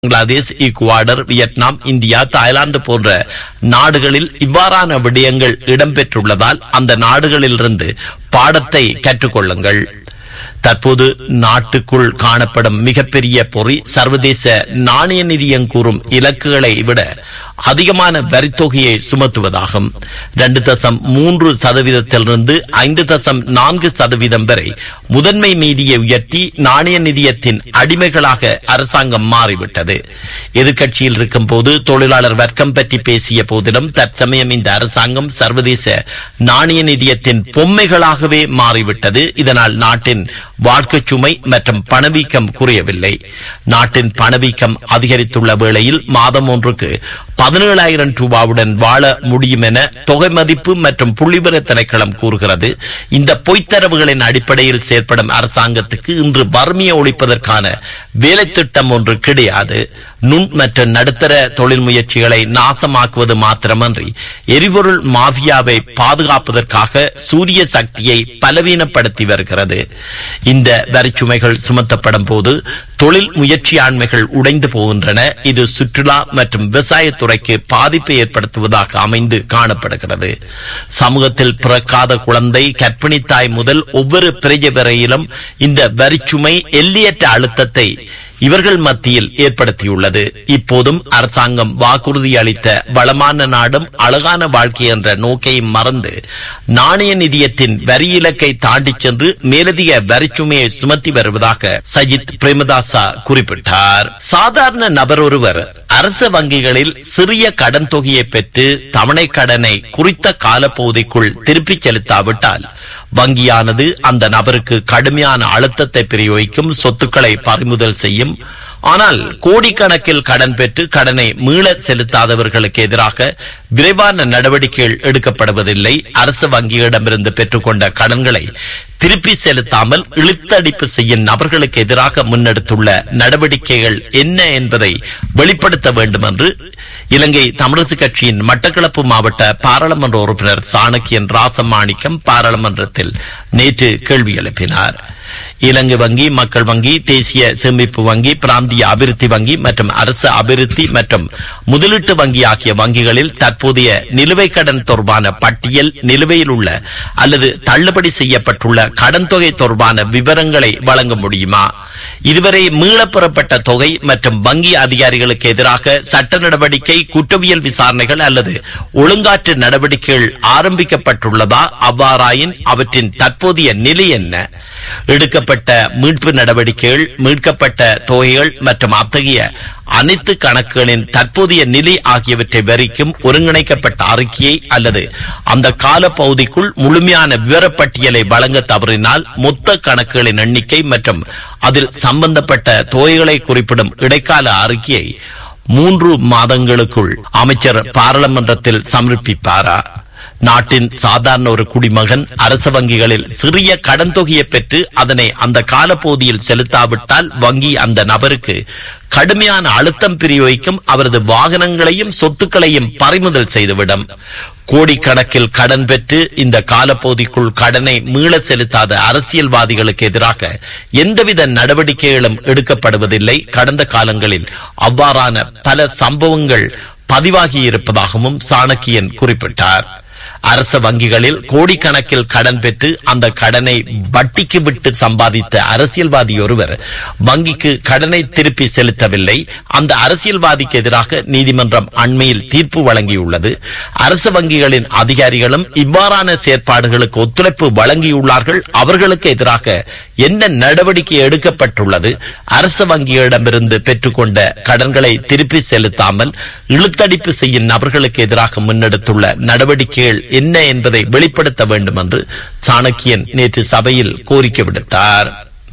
Bangladesh Ecuador Vietnam India Thailand போன்ற நாடுகளில் இவ்வாறான விடயங்கள் இடம்பெற்றுள்ளதால் அந்த நாடுகளிலிருந்து பாடத்தை கற்றுக்கொள்ளுங்கள் தற்போது நாட்டுக்குள் காணப்படும் மிகப்பெரிய பொறி சர்வதேச நாணய நிதியம் கூறும் இலக்குகளை விட அதிகமான வரித்தொகையை சுமத்துவதாகும் ரெண்டு தசம் மூன்று சதவீதத்திலிருந்து ஐந்து தசம் நான்கு சதவீதம் வரை முதன்மை நீதியை உயர்த்தி நாணய நிதியத்தின் அடிமைகளாக அரசாங்கம் மாறிவிட்டது எதிர்க்கட்சியில் இருக்கும் போது தொழிலாளர் வர்க்கம் பற்றி பேசிய போதிலும் தற்சமயம் இந்த அரசாங்கம் சர்வதேச நாணய நிதியத்தின் பொம்மைகளாகவே மாறிவிட்டது இதனால் நாட்டின் வாழ்க்கை சுமை மற்றும் பணவீக்கம் குறையவில்லை நாட்டின் பணவீக்கம் அதிகரித்துள்ள வேளையில் மாதம் ஒன்றுக்கு பதினேழாயிரம் ரூபாவுடன் வாழ முடியும் என தொகை மதிப்பு மற்றும் புள்ளிவிவர திணைக்களம் கூறுகிறது இந்த பொய்த்தரவுகளின் அடிப்படையில் செயற்படும் அரசாங்கத்துக்கு இன்று வறுமையை ஒழிப்பதற்கான வேலை திட்டம் ஒன்று கிடையாது நுண் மற்றும் நடுத்தர தொழில் முயற்சிகளை நாசமாக்குவது மாத்திரமன்றி எரிபொருள் மாஃபியாவை பாதுகாப்பதற்காக சூரிய சக்தியை பலவீனப்படுத்தி வருகிறது இந்த வரிச்சுமைகள் சுமத்தப்படும் போது தொழில் முயற்சியாண்மைகள் உடைந்து போகின்றன இது சுற்றுலா மற்றும் விவசாயத்துறைக்கு பாதிப்பை ஏற்படுத்துவதாக அமைந்து காணப்படுகிறது சமூகத்தில் பிறக்காத குழந்தை கர்ப்பிணி தாய் முதல் ஒவ்வொரு பிரஜை வரையிலும் இந்த வரிச்சுமை எல்லையற்ற அழுத்தத்தை இவர்கள் மத்தியில் ஏற்படுத்தியுள்ளது இப்போதும் அரசாங்கம் வாக்குறுதி அளித்த வளமான நாடும் அழகான வாழ்க்கை என்ற நோக்கை மறந்து நாணய நிதியத்தின் வரி இலக்கை தாண்டிச் சென்று மேலதிக வரிச்சுமையை சுமத்தி வருவதாக சஜித் பிரேமதாசா குறிப்பிட்டார் சாதாரண நபர் ஒருவர் அரசு வங்கிகளில் சிறிய கடன் தொகையை பெற்று தவணை கடனை குறித்த காலப்பகுதிக்குள் திருப்பிச் செலுத்தாவிட்டால் வங்கியானது அந்த நபருக்கு கடுமையான அழுத்தத்தை பிரயோகிக்கும் சொத்துக்களை பறிமுதல் செய்யும் ஆனால் கோடிக்கணக்கில் கடன் பெற்று கடனை மீள செலுத்தாதவர்களுக்கு எதிராக விரைவான நடவடிக்கைகள் எடுக்கப்படுவதில்லை அரசு வங்கியிடமிருந்து பெற்றுக்கொண்ட கடன்களை திருப்பி செலுத்தாமல் இழுத்தடிப்பு செய்யும் நபர்களுக்கு எதிராக முன்னெடுத்துள்ள நடவடிக்கைகள் என்ன என்பதை வெளிப்படுத்த வேண்டும் என்று இலங்கை தமிழரசு கட்சியின் மட்டக்களப்பு மாவட்ட பாராளுமன்ற உறுப்பினர் சாணக்கியன் ராசமாணிக்கம் பாராளுமன்றத்தில் நேற்று கேள்வி எழுப்பினார் இலங்கை வங்கி மக்கள் வங்கி தேசிய சேமிப்பு வங்கி பிராந்திய அபிவிருத்தி வங்கி மற்றும் அரசு அபிவிருத்தி மற்றும் முதலீட்டு வங்கி ஆகிய வங்கிகளில் தற்போதைய நிலுவைக் கடன் தொடர்பான பட்டியல் நிலுவையில் உள்ள அல்லது தள்ளுபடி செய்யப்பட்டுள்ள கடன் தொகை தொடர்பான விவரங்களை வழங்க முடியுமா இதுவரை மீளப் பெறப்பட்ட தொகை மற்றும் வங்கி அதிகாரிகளுக்கு எதிராக சட்ட நடவடிக்கை குற்றவியல் விசாரணைகள் அல்லது ஒழுங்காற்று நடவடிக்கைகள் ஆரம்பிக்கப்பட்டுள்ளதா அவ்வாறாயின் அவற்றின் தற்போதைய நிலை என்ன எடுக்கப்பட்ட மீட்பு நடவடிக்கைகள் மீட்கப்பட்ட தொகைகள் மற்றும் அத்தகைய அனைத்து கணக்குகளின் தற்போதைய நிலை ஆகியவற்றை வரிக்கும் ஒருங்கிணைக்கப்பட்ட அறிக்கையை அல்லது அந்த கால பகுதிக்குள் முழுமையான விவரப்பட்டியலை வழங்க தவறினால் மொத்த கணக்குகளின் எண்ணிக்கை மற்றும் அதில் சம்பந்தப்பட்ட தொகைகளை குறிப்பிடும் இடைக்கால அறிக்கையை மூன்று மாதங்களுக்குள் அமைச்சர் பாராளுமன்றத்தில் சமர்ப்பிப்பாரா நாட்டின் சாதாரண ஒரு குடிமகன் அரசு வங்கிகளில் சிறிய கடன் தொகையை பெற்று அதனை அந்த காலப்பகுதியில் செலுத்தாவிட்டால் வங்கி அந்த நபருக்கு கடுமையான அழுத்தம் பிரயோகிக்கும் அவரது வாகனங்களையும் சொத்துக்களையும் பறிமுதல் செய்துவிடும் கோடிக்கணக்கில் கடன் பெற்று இந்த காலப்பகுதிக்குள் கடனை மீள செலுத்தாத அரசியல்வாதிகளுக்கு எதிராக எந்தவித நடவடிக்கைகளும் எடுக்கப்படுவதில்லை கடந்த காலங்களில் அவ்வாறான பல சம்பவங்கள் பதிவாகி இருப்பதாகவும் சாணக்கியன் குறிப்பிட்டார் அரச வங்கிகளில் கோடிக்கணக்கில் கடன் பெற்று அந்த கடனை வட்டிக்கு விட்டு சம்பாதித்த அரசியல்வாதி ஒருவர் வங்கிக்கு கடனை திருப்பி செலுத்தவில்லை அந்த அரசியல்வாதிக்கு எதிராக நீதிமன்றம் அண்மையில் தீர்ப்பு வழங்கியுள்ளது அரசு வங்கிகளின் அதிகாரிகளும் இவ்வாறான செயற்பாடுகளுக்கு ஒத்துழைப்பு வழங்கியுள்ளார்கள் அவர்களுக்கு எதிராக என்ன நடவடிக்கை எடுக்கப்பட்டுள்ளது அரசு வங்கியிடமிருந்து பெற்றுக்கொண்ட கடன்களை திருப்பி செலுத்தாமல் இழுத்தடிப்பு செய்யும் நபர்களுக்கு எதிராக முன்னெடுத்துள்ள நடவடிக்கைகள் என்ன என்பதை வெளிப்படுத்த வேண்டும் என்று சாணக்கியன் நேற்று சபையில் கோரிக்கை விடுத்தார்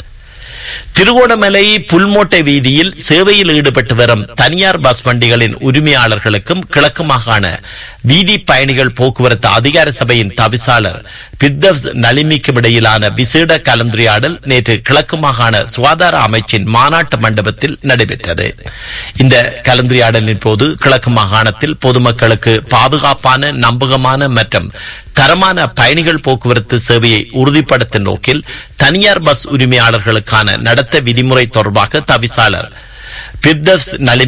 திருகோணமலை புல்மோட்டை வீதியில் சேவையில் ஈடுபட்டு வரும் தனியார் பஸ் வண்டிகளின் உரிமையாளர்களுக்கும் கிழக்கு மாகாண வீதி பயணிகள் போக்குவரத்து அதிகார சபையின் தவிசாளர் பித்தவ்ஸ் நளிமிக்கும் இடையிலான விசேட கலந்துரையாடல் நேற்று கிழக்கு மாகாண சுகாதார அமைச்சின் மாநாட்டு மண்டபத்தில் நடைபெற்றது இந்த கலந்துரையாடலின் போது கிழக்கு மாகாணத்தில் பொதுமக்களுக்கு பாதுகாப்பான நம்பகமான மற்றும் தரமான பயணிகள் போக்குவரத்து சேவையை உறுதிப்படுத்தும் நோக்கில் தனியார் பஸ் உரிமையாளர்களுக்கான நடத்த விதிமுறை தொடர்பாக தவிசாளர் பிர்தவ்ஸ் நலிம்